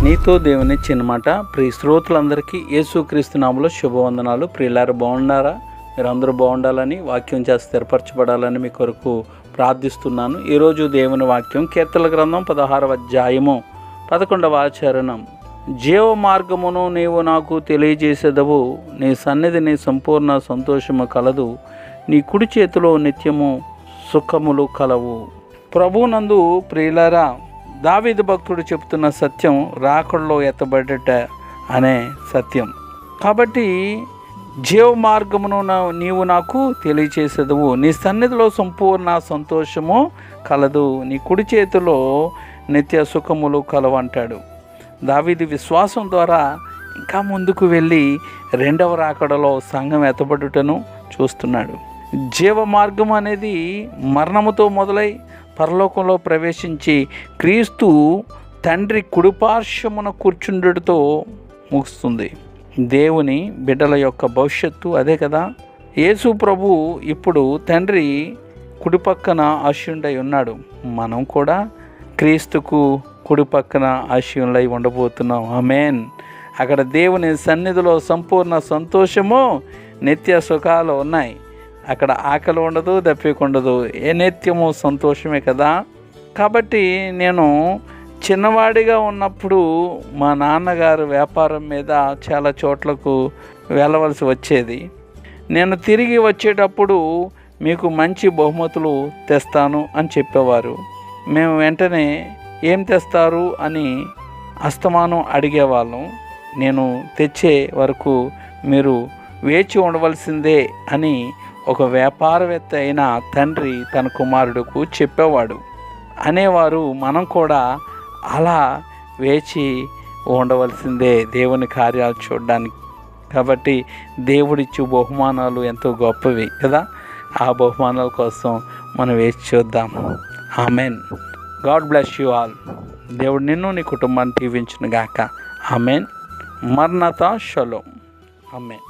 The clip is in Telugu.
నీతో దేవుని చిన్నమాట ప్రియ శ్రోతలందరికీ యేసుక్రీస్తు నామలో శుభవందనాలు ప్రియులారు బాగున్నారా మీరందరూ బాగుండాలని వాక్యం చేసి స్థిరపరచబడాలని మీ కొరకు ప్రార్థిస్తున్నాను ఈరోజు దేవుని వాక్యం కీర్తన గ్రంథం పదహారవ అధ్యాయము పదకొండవ ఆచరణం జీవ మార్గమును నీవు నాకు తెలియజేసేదవు నీ సన్నిధిని సంపూర్ణ సంతోషము కలదు నీ కుడి చేతిలో నిత్యము సుఖములు కలవు ప్రభునందు ప్రియులారా దావీదు భక్తుడు చెప్తున్న సత్యం రాకడలో ఎత్తబడట అనే సత్యం కాబట్టి జీవ మార్గమును నా- నీవు నాకు తెలియచేసేదవు నీ సన్నిధిలో సంపూర్ణ సంతోషము కలదు నీ కుడి చేతిలో నిత్య సుఖములు కలవంటాడు దావీదు విశ్వాసం ద్వారా ఇంకా ముందుకు వెళ్ళి రెండవ రాకడలో సంఘం ఎత్తబడుటను చూస్తున్నాడు జీవ మార్గం అనేది మరణముతో మొదలై పరలోకంలో ప్రవేశించి క్రీస్తు తండ్రి కుడిపార్శ్వమున కూర్చుండుతో ముగుస్తుంది దేవుని బిడ్డల యొక్క భవిష్యత్తు అదే కదా యేసు ప్రభు ఇప్పుడు తండ్రి కుడిపక్కన ఆశయుండై ఉన్నాడు మనం కూడా క్రీస్తుకు కుడిపక్కన ఆశయులై ఉండబోతున్నాం ఆమెన్ అక్కడ దేవుని సన్నిధిలో సంపూర్ణ సంతోషము నిత్య సుఖాలు ఉన్నాయి అక్కడ ఆకలి ఉండదు దప్పిక ఉండదు ఏ నిత్యము సంతోషమే కదా కాబట్టి నేను చిన్నవాడిగా ఉన్నప్పుడు మా నాన్నగారు వ్యాపారం మీద చాలా చోట్లకు వెళ్ళవలసి వచ్చేది నేను తిరిగి వచ్చేటప్పుడు మీకు మంచి బహుమతులు తెస్తాను అని చెప్పేవారు మేము వెంటనే ఏం తెస్తారు అని అస్తమానం అడిగేవాళ్ళం నేను తెచ్చే వరకు మీరు వేచి ఉండవలసిందే అని ఒక వ్యాపారవేత్త అయిన తండ్రి తన కుమారుడుకు చెప్పేవాడు అనేవారు మనం కూడా అలా వేచి ఉండవలసిందే దేవుని కార్యాలు చూడడానికి కాబట్టి దేవుడిచ్చు బహుమానాలు ఎంతో గొప్పవి కదా ఆ బహుమానాల కోసం మనం వేచి చూద్దాం amen god bless you all దేవుడు నిన్ను నీ కుటుంబాన్ని దీవించును గాక ఆమెన్ మర్నత షలో ఆమెన్